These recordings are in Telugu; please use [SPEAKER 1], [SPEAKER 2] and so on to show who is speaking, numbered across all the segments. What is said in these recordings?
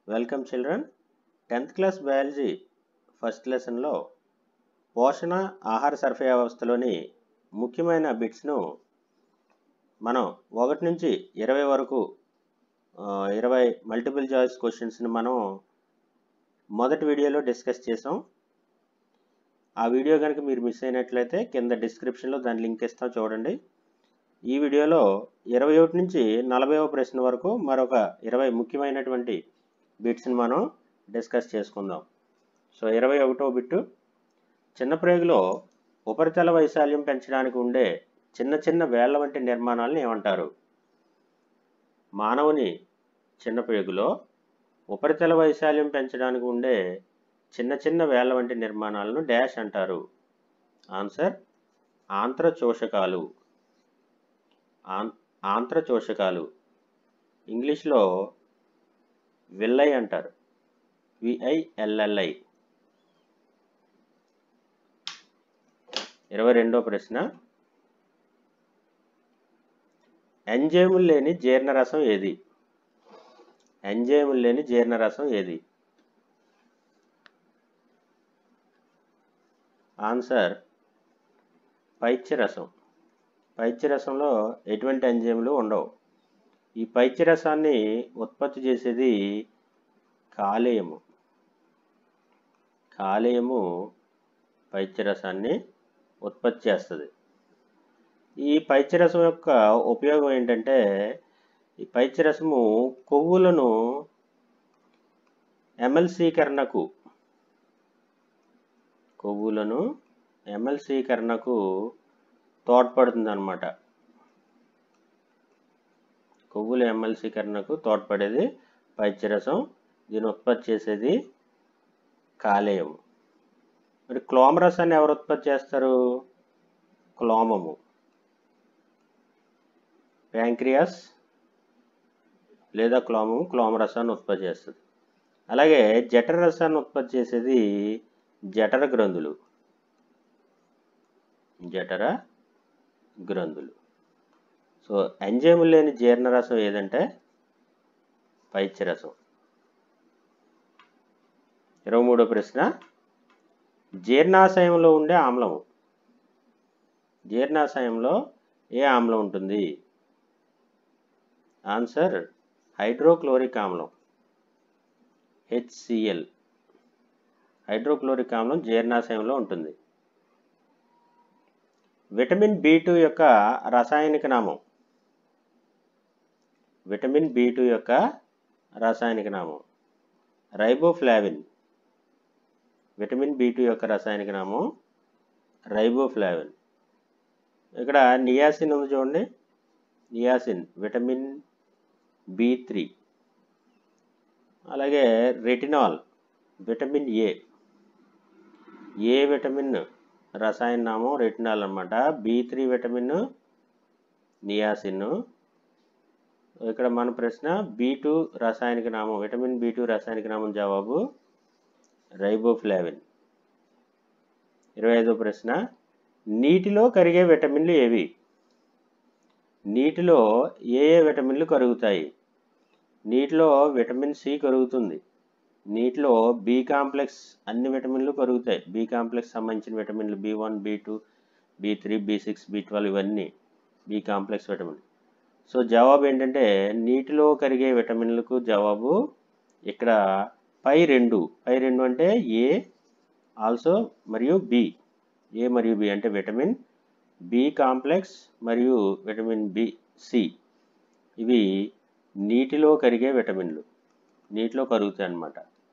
[SPEAKER 1] welcome children tenth class biology first లెసన్లో పోషణ ఆహార సరఫరా వ్యవస్థలోని ముఖ్యమైన బిట్స్ను మనం ఒకటి నుంచి ఇరవై వరకు ఆ, ఇరవై మల్టిపుల్ చాయిస్ క్వశ్చన్స్ని మనం మొదటి వీడియోలో డిస్కస్ చేసాం ఆ వీడియో కనుక మీరు మిస్ అయినట్లయితే కింద డిస్క్రిప్షన్లో దాని లింక్ ఇస్తాం చూడండి ఈ వీడియోలో ఇరవై ఒకటి నుంచి నలభైవ ప్రశ్న వరకు మరొక ఇరవై ముఖ్యమైనటువంటి బిట్స్ని మనం డిస్కస్ చేసుకుందాం సో ఇరవై ఒకటో బిట్టు చిన్న ప్రేగులో ఉపరితల వైశాల్యం పెంచడానికి ఉండే చిన్న చిన్న వేళ్ల వంటి నిర్మాణాలను ఏమంటారు మానవుని చిన్న ప్రేగులో ఉపరితల వైశాల్యం పెంచడానికి ఉండే చిన్న చిన్న వేళ్ల వంటి నిర్మాణాలను డాష్ అంటారు ఆన్సర్ ఆంత్రచోషకాలు ఆన్ ఆంత్రచోషకాలు ఇంగ్లీష్లో విల్లై అంటారు విఐఎల్ఎల్ఐ ఇరవై రెండో ప్రశ్న ఎంజైములు లేని జీర్ణరసం ఏది ఎంజైములు లేని జీర్ణరసం ఏది ఆన్సర్ పైత్యరసం పైత్యరసంలో ఎటువంటి ఎంజైములు ఉండవు ఈ పైత్యరసాన్ని ఉత్పత్తి చేసేది కాలేయము కాలేయము పైత్యరసాన్ని ఉత్పత్తి చేస్తుంది ఈ పైత్యరసం యొక్క ఉపయోగం ఏంటంటే ఈ పైత్యరసము కొవ్వులను ఎమ్మెల్సీకరణకు కొవ్వులను ఎమ్మెల్సీకరణకు తోడ్పడుతుంది అనమాట కొవ్వుల ఎమ్మెల్సీకరణకు తోడ్పడేది పైత్యరసం దీన్ని ఉత్పత్తి చేసేది కాలేయం మరి క్లోమరసాన్ని ఎవరు ఉత్పత్తి చేస్తారు క్లోమము ప్యాంక్రియాస్ లేదా క్లోమము క్లోమరసాన్ని ఉత్పత్తి చేస్తుంది అలాగే జఠర రసాన్ని ఉత్పత్తి చేసేది జఠర గ్రంథులు జఠర గ్రంథులు సో ఎంజైములు లేని జీర్ణరసం ఏదంటే పైత్యరసం ఇరవై మూడో ప్రశ్న జీర్ణాశయంలో ఉండే ఆమ్లము జీర్ణాశయంలో ఏ ఆమ్లం ఉంటుంది ఆన్సర్ హైడ్రోక్లోరిక్ ఆమ్లం హెచ్సిఎల్ హైడ్రోక్లోరిక్ ఆమ్లం జీర్ణాశయంలో ఉంటుంది విటమిన్ బి టూ యొక్క రసాయనిక నామం విటమిన్ బి టూ యొక్క రసాయనిక నామం రైబోఫ్లావిన్ విటమిన్ బి టూ యొక్క రసాయనిక నామం రైబోఫ్లావిన్ ఇక్కడ నియాసిన్ ఉంది చూడండి నియాసిన్ విటమిన్ బి త్రీ అలాగే retinol vitamin A A vitamin రసాయన నామం రెటినాల్ అనమాట బి త్రీ విటమిన్ నియాసిన్ ఇక్కడ మన ప్రశ్న బి టూ రసాయనిక నామం విటమిన్ బి టూ రసాయనిక నామం జవాబు రైబోఫ్లావిన్ ఇరవై ఐదో ప్రశ్న నీటిలో కరిగే విటమిన్లు ఏవి నీటిలో ఏ ఏ విటమిన్లు కరుగుతాయి నీటిలో విటమిన్ సి కరుగుతుంది నీటిలో బి కాంప్లెక్స్ అన్ని విటమిన్లు కరుగుతాయి బి కాంప్లెక్స్ సంబంధించిన విటమిన్లు B one B two B three B six B twelve ఇవన్నీ బి కాంప్లెక్స్ విటమిన్ సో జవాబు ఏంటంటే నీటిలో కరిగే విటమిన్లకు జవాబు ఇక్కడ పై రెండు పై రెండు అంటే ఏ ఆల్సో మరియు బి ఏ మరియు బి అంటే విటమిన్ బి కాంప్లెక్స్ మరియు విటమిన్ బి సి ఇవి నీటిలో కరిగే విటమిన్లు నీటిలో కరుగుతాయి అన్నమాట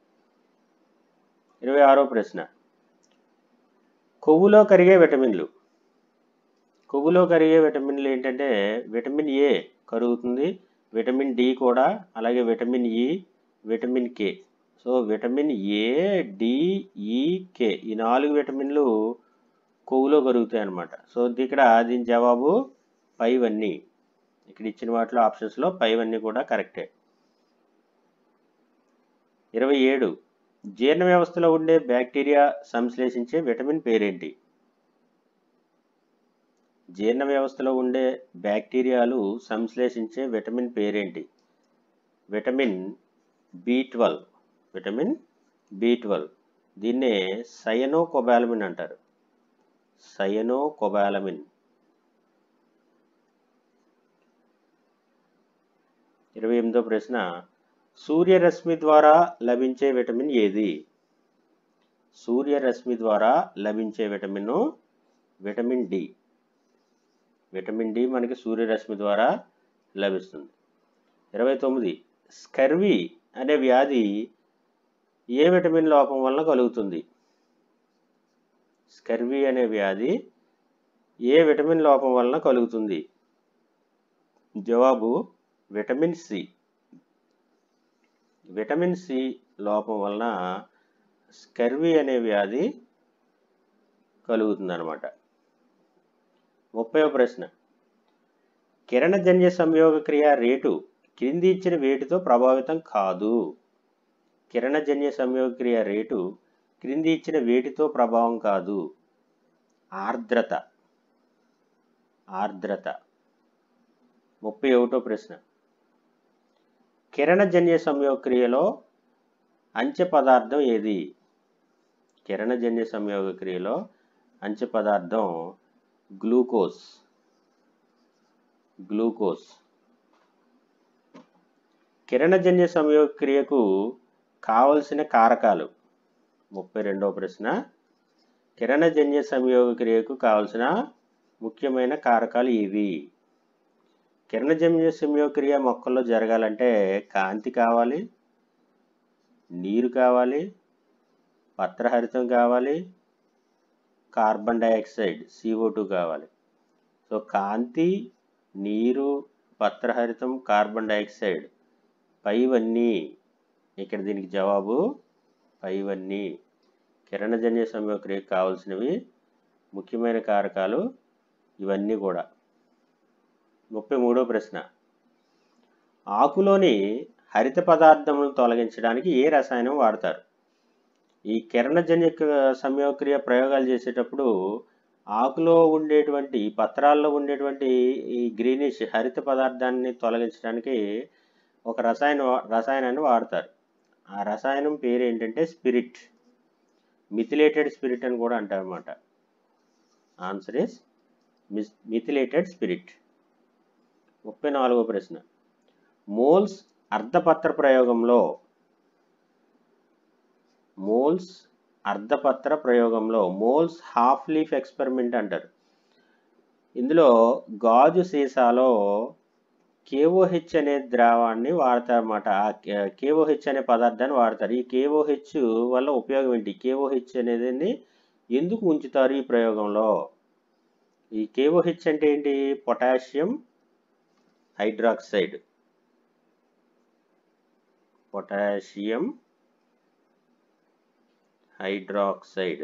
[SPEAKER 1] ఇరవై ఆరో ప్రశ్న కొవ్వులో కరిగే విటమిన్లు కొవ్వులో కరిగే విటమిన్లు ఏంటంటే విటమిన్ ఏ కరుగుతుంది విటమిన్ డి కూడా అలాగే vitamin E vitamin K so vitamin A D E K ఈ నాలుగు విటమిన్లు కొవ్వులో కరుగుతాయి అన్నమాట సో ఇక్కడ దీని జవాబు పైవన్నీ ఇక్కడ ఇచ్చిన వాటిలో ఆప్షన్స్లో పైవన్నీ కూడా కరెక్టే ఇరవై ఏడు జీర్ణ వ్యవస్థలో ఉండే బ్యాక్టీరియా సంశ్లేషించే విటమిన్ పేరేంటి జీర్ణ వ్యవస్థలో ఉండే బ్యాక్టీరియాలు సంశ్లేషించే విటమిన్ పేరేంటి vitamin B twelve vitamin B twelve దీన్నే సయనోకొబాలమిన్ అంటారు సయనోకొబాలమిన్ ఇరవై ఎనిమిదో ప్రశ్న సూర్యరశ్మి ద్వారా లభించే విటమిన్ ఏది సూర్యరశ్మి ద్వారా లభించే vitamin vitamin D vitamin D మనకి సూర్యరశ్మి ద్వారా లభిస్తుంది ఇరవై తొమ్మిది స్కర్వీ అనే వ్యాధి ఏ విటమిన్ లోపం వలన కలుగుతుంది స్కర్వీ అనే వ్యాధి ఏ విటమిన్ లోపం వలన కలుగుతుంది జవాబు విటమిన్ సి విటమిన్ సి లోపం వలన స్కర్వీ అనే వ్యాధి కలుగుతుందన్నమాట ముప్పై ప్రశ్న కిరణజన్య సంయోగ క్రియ రేటు క్రింది ఇచ్చిన వేటితో ప్రభావితం కాదు కిరణజన్య సంయోగ క్రియ రేటు క్రింది ఇచ్చిన వేటితో ప్రభావం కాదు ఆర్ద్రత ఆర్ద్రత ముప్పై ఒకటో ప్రశ్న కిరణజన్య సంయోగ క్రియలో అంచె పదార్థం ఏది కిరణజన్య సంయోగ క్రియలో అంచె పదార్థం గ్లూకోజ్ గ్లూకోజ్ కిరణజన్య సంయోగ క్రియకు కావలసిన కారకాలు ముప్పై రెండవ ప్రశ్న కిరణజన్య సంయోగ క్రియకు కావలసిన ముఖ్యమైన కారకాలు ఇవి కిరణజన్య సంయోగ క్రియ మొక్కల్లో జరగాలంటే కాంతి కావాలి నీరు కావాలి పత్రహరితం కావాలి కార్బన్ డైఆక్సైడ్ సిఓ టూ కావాలి సో కాంతి నీరు పత్రహరితం కార్బన్ డైఆక్సైడ్ పైవన్నీ ఇక్కడ దీనికి జవాబు పైవన్నీ కిరణజన్య సంయోక్రియకు కావాల్సినవి ముఖ్యమైన కారకాలు ఇవన్నీ కూడా ముప్పై మూడో ప్రశ్న ఆకులోని హరిత పదార్థములను తొలగించడానికి ఏ రసాయనం వాడతారు ఈ కిరణజన్య సంయోక్రియ ప్రయోగాలు చేసేటప్పుడు ఆకులో ఉండేటువంటి పత్రాల్లో ఉండేటువంటి ఈ గ్రీనిష్ హరిత పదార్థాన్ని తొలగించడానికి ఒక రసాయన రసాయనాన్ని వాడతారు ఆ రసాయనం పేరు ఏంటంటే స్పిరిట్ మిథిలేటెడ్ స్పిరిట్ అని కూడా అంటారన్నమాట ఆన్సర్ ఇస్ మిథిలేటెడ్ స్పిరిట్ ముప్పై నాలుగో ప్రశ్న మోల్స్ అర్ధపత్ర ప్రయోగంలో మోల్స్ అర్ధపత్ర ప్రయోగంలో మోల్స్ హాఫ్ లీఫ్ ఎక్స్పెరిమెంట్ అంటారు ఇందులో గాజు సీసాలో కేఓహెచ్ అనే ద్రావాన్ని వాడతారన్నమాట ఆ కేఓహెచ్ అనే పదార్థాన్ని వాడతారు ఈ కేఓహెచ్ వల్ల ఉపయోగం ఏంటి కేఓహెచ్ అనేది ఎందుకు ఉంచుతారు ఈ ప్రయోగంలో ఈ కేఓహెచ్ అంటే ఏంటి potassium hydroxide potassium hydroxide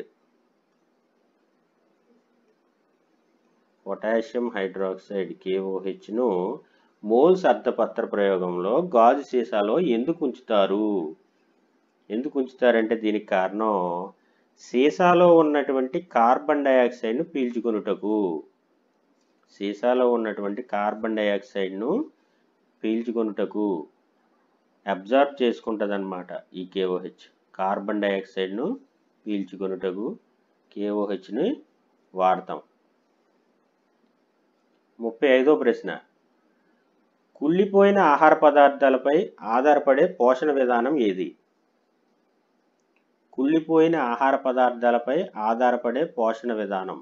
[SPEAKER 1] potassium hydroxide కేఓహెచ్ను మోల్స్ అర్ధపత్ర ప్రయోగంలో గాజు సీసాలో ఎందుకు ఉంచుతారు ఎందుకు ఉంచుతారంటే దీనికి కారణం సీసాలో ఉన్నటువంటి కార్బన్ డైఆక్సైడ్ను పీల్చుకొనుటకు సీసాలో ఉన్నటువంటి కార్బన్ డైఆక్సైడ్ను పీల్చుకొనుటకు అబ్జర్వ్ చేసుకుంటుంది అనమాట ఈ కేఓహెచ్ కార్బన్ డైఆక్సైడ్ను పీల్చుకొనుటకు కేఓహెచ్ని వాడతాం ముప్పై ఐదో ప్రశ్న కుళ్ళిపోయిన ఆహార పదార్థాలపై ఆధారపడే పోషణ విధానం ఏది కుళ్ళిపోయిన ఆహార పదార్థాలపై ఆధారపడే పోషణ విధానం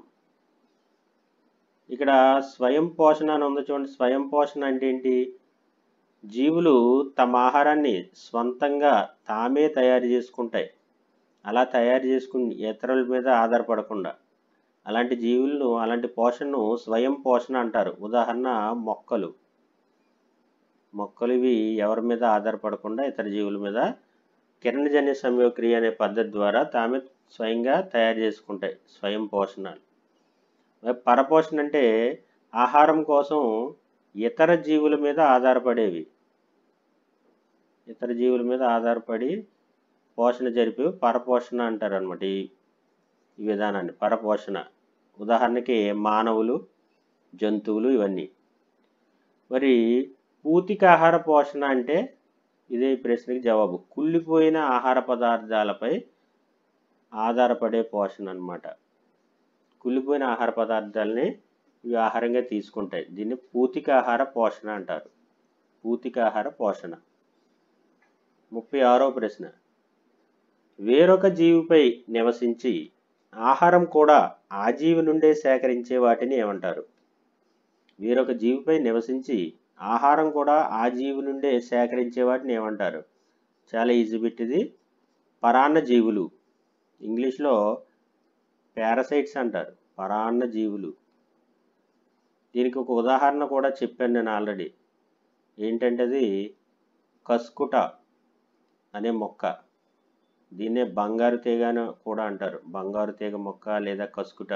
[SPEAKER 1] ఇక్కడ స్వయం పోషణ అని ఉంది చూడండి స్వయం పోషణ అంటే ఏంటి జీవులు తమ ఆహారాన్ని స్వంతంగా తామే తయారు చేసుకుంటాయి అలా తయారు చేసుకుని ఇతరుల మీద ఆధారపడకుండా అలాంటి జీవులను అలాంటి పోషణను స్వయం పోషణ అంటారు ఉదాహరణ మొక్కలు మొక్కలు ఇవి ఎవరి మీద ఆధారపడకుండా ఇతర జీవుల మీద కిరణజన్య సంయోక్రియ అనే పద్ధతి ద్వారా తామే స్వయంగా తయారు చేసుకుంటాయి స్వయం పోషణాలు పరపోషణ అంటే ఆహారం కోసం ఇతర జీవుల మీద ఆధారపడేవి ఇతర జీవుల మీద ఆధారపడి పోషణ జరిపి పరపోషణ అంటారు అనమాట ఈ ఈ విధానాన్ని పరపోషణ ఉదాహరణకి మానవులు జంతువులు ఇవన్నీ మరి పూతికాహార పోషణ అంటే ఇదే ఈ ప్రశ్నకి జవాబు కుళ్ళిపోయిన ఆహార పదార్థాలపై ఆధారపడే పోషణ అన్నమాట కుళ్ళిపోయిన ఆహార పదార్థాలని ఇవి ఆహారంగా తీసుకుంటాయి దీన్ని పూతికాహార పోషణ అంటారు పూతికాహార పోషణ ముప్పై ఆరో ప్రశ్న వేరొక జీవిపై నివసించి ఆహారం కూడా ఆ జీవి నుండే సేకరించే వాటిని ఏమంటారు వేరొక జీవిపై నివసించి ఆహారం కూడా ఆ జీవి నుండే సేకరించే వాటిని ఏమంటారు చాలా ఈజీ బిట్ ఇది పరాన్న జీవులు ఇంగ్లీష్లో పారసైట్స్ అంటారు పరాన్న జీవులు దీనికి ఒక ఉదాహరణ కూడా చెప్పాను నేను ఆల్రెడీ ఏంటంటే అది కస్కుట అనే మొక్క దీన్నే బంగారు తీగ అని కూడా అంటారు బంగారు తీగ మొక్క లేదా కస్కుట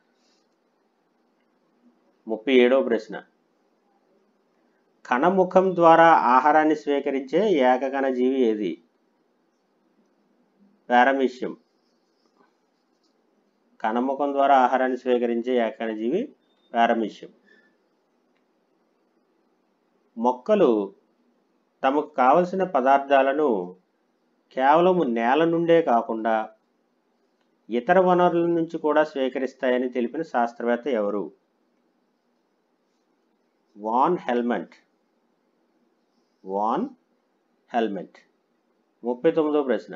[SPEAKER 1] ముప్పై ఏడవ ప్రశ్న కణముఖం ద్వారా ఆహారాన్ని స్వీకరించే ఏకకణ జీవి ఏది పారమిష్యం కణముఖం ద్వారా ఆహారాన్ని స్వీకరించే ఏకకణ జీవి పారమిష్యం మొక్కలు తమకు కావలసిన పదార్థాలను కేవలం నేల నుండే కాకుండా ఇతర వనరుల నుంచి కూడా స్వీకరిస్తాయని తెలిపిన శాస్త్రవేత్త ఎవరు వాన్ హెల్మెంట్ వాన్ హెల్మెట్ ముప్పై తొమ్మిదో ప్రశ్న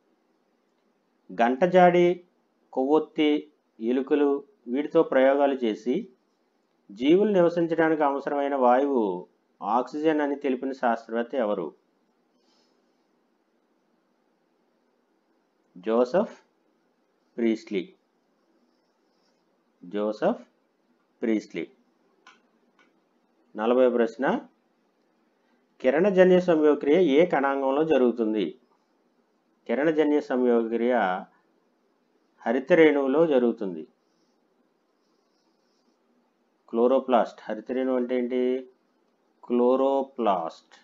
[SPEAKER 1] గంటజాడి కొవ్వొత్తి ఎలుకలు వీటితో ప్రయోగాలు చేసి జీవులు నివసించడానికి అవసరమైన వాయువు ఆక్సిజన్ అని తెలిపిన శాస్త్రవేత్త ఎవరు జోసఫ్ ప్రీస్లీ జోసఫ్ ప్రీస్లీ నలభై ప్రశ్న కిరణజన్య సంయోగక్రియ ఏ కణాంగంలో జరుగుతుంది కిరణజన్య సంయోగక్రియ హరిత రేణువులో జరుగుతుంది క్లోరోప్లాస్ట్ హరిత రేణువు అంటే ఏంటి క్లోరోప్లాస్ట్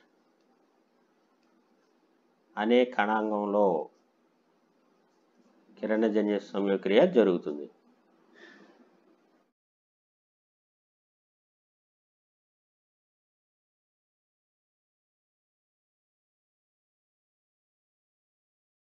[SPEAKER 1] అనే కణాంగంలో కిరణజన్య సంయోగక్రియ జరుగుతుంది